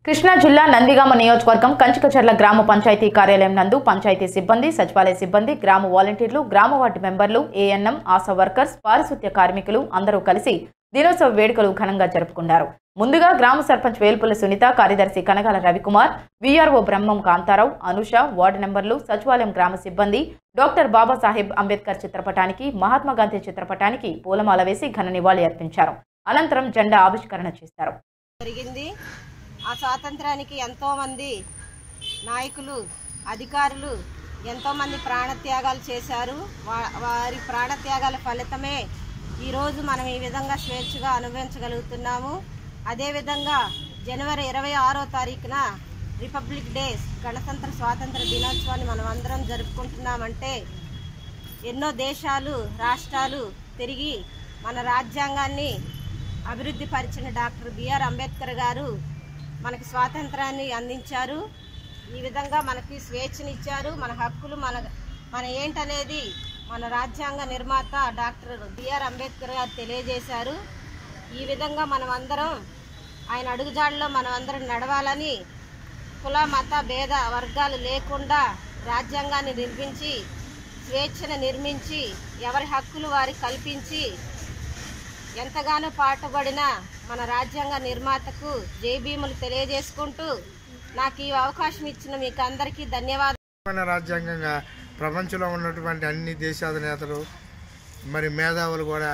కృష్ణా జిల్లా నందిగామ నియోజకవర్గం కంచికచర్ల గ్రామ పంచాయతీ కార్యాలయం నందు పంచాయతీ సిబ్బంది సచివాలయ సిబ్బంది గ్రామ వాలంటీర్లు గ్రామ వార్డు మెంబర్లు ఏఎన్ఎం ఆశా వర్కర్స్ పారిశుద్ధ్య కార్మికులు అందరూ కలిసి దినోత్సవ వేడుకలు ఘనంగా జరుపుకున్నారు ముందుగా గ్రామ సర్పంచ్ వేల్పుల సునీత కార్యదర్శి కనగాల రవికుమార్ వీఆర్ఓ బ్రహ్మం కాంతారావు అనుష వార్డు నెంబర్లు సచివాలయం గ్రామ సిబ్బంది డాక్టర్ బాబాసాహెబ్ అంబేద్కర్ చిత్రపటానికి మహాత్మా గాంధీ చిత్రపటానికి పూలమాల వేసి ఘన నివాళి అర్పించారు అనంతరం జెండా ఆవిష్కరణ చేశారు జరిగింది ఆ స్వాతంత్రానికి ఎంతోమంది నాయకులు అధికారులు ఎంతోమంది ప్రాణత్యాగాలు చేశారు వా- వారి ప్రాణత్యాగాల ఫలితమే ఈరోజు మనం ఈ విధంగా స్వేచ్ఛగా అనుభవించగలుగుతున్నాము అదేవిధంగా జనవరి ఇరవై ఆరో తారీఖున రిపబ్లిక్ డే గణతంత్ర స్వాతంత్ర దినోత్సవాన్ని మనం అందరం జరుపుకుంటున్నామంటే ఎన్నో దేశాలు రాష్ట్రాలు తిరిగి మన రాజ్యాంగాన్ని అభివృద్ధి పరిచిన డాక్టర్ బిఆర్ అంబేద్కర్ గారు మనకి స్వాతంత్రాన్ని అందించారు ఈ విధంగా మనకి స్వేచ్ఛనిచ్చారు మన హక్కులు మన మన ఏంటనేది మన రాజ్యాంగ నిర్మాత డాక్టర్ బిఆర్ అంబేద్కర్ గారు తెలియజేశారు ఈ విధంగా మనం అందరం ఆయన అడుగుజాడలో మనం అందరం నడవాలని కుల మత భేద వర్గాలు లేకుండా రాజ్యాంగాన్ని నిర్మించి స్వేచ్ఛను నిర్మించి ఎవరి హక్కులు వారికి కల్పించి ఎంతగానో పాటుపడిన మన రాజ్యాంగ నిర్మాతకు జై భీములు తెలియజేసుకుంటూ నాకు ఈ అవకాశం ఇచ్చిన మీకు అందరికీ ధన్యవాదాలు మన రాజ్యాంగంగా ప్రపంచంలో ఉన్నటువంటి అన్ని దేశాధినేతలు మరి మేధావులు కూడా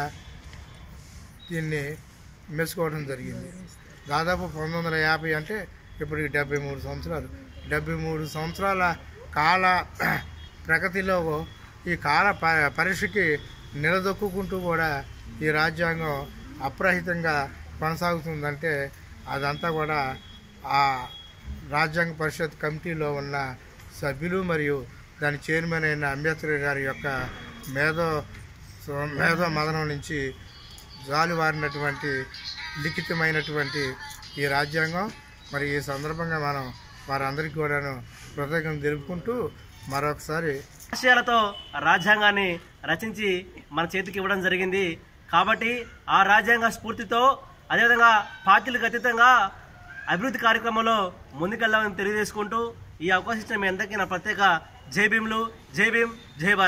దీన్ని మెచ్చుకోవడం జరిగింది దాదాపు పంతొమ్మిది వందల యాభై అంటే ఇప్పటికి డెబ్బై మూడు సంవత్సరాలు డెబ్బై మూడు సంవత్సరాల కాల ప్రగతిలో ఈ కాల ప- పరీక్షకి నిలదొక్కుంటూ కూడా ఈ రాజ్యాంగం అప్రహితంగా కొనసాగుతుందంటే అదంతా కూడా ఆ రాజ్యాంగ పరిషత్ కమిటీలో ఉన్న సభ్యులు మరియు దాని చైర్మన్ అయిన అంబేద్కర్ గారి యొక్క మేధో మేధో మదనం నుంచి జాలువారినటువంటి లిఖితమైనటువంటి ఈ రాజ్యాంగం మరి ఈ సందర్భంగా మనం వారందరికీ కూడాను కృతజ్ఞతలు తెలుపుకుంటూ మరొకసారి ఆశయాలతో రాజ్యాంగాన్ని రచించి మన చేతికి ఇవ్వడం జరిగింది కాబట్టి ఆ రాజ్యాంగ స్ఫూర్తితో అదేవిధంగా పార్టీలకు అతీతంగా అభివృద్ధి కార్యక్రమంలో ముందుకెళ్లామని తెలియజేసుకుంటూ ఈ అవకాశం ఇచ్చిన మీ అందరికీ నా ప్రత్యేక జై భీమ్లు జై భీమ్ జై భారత్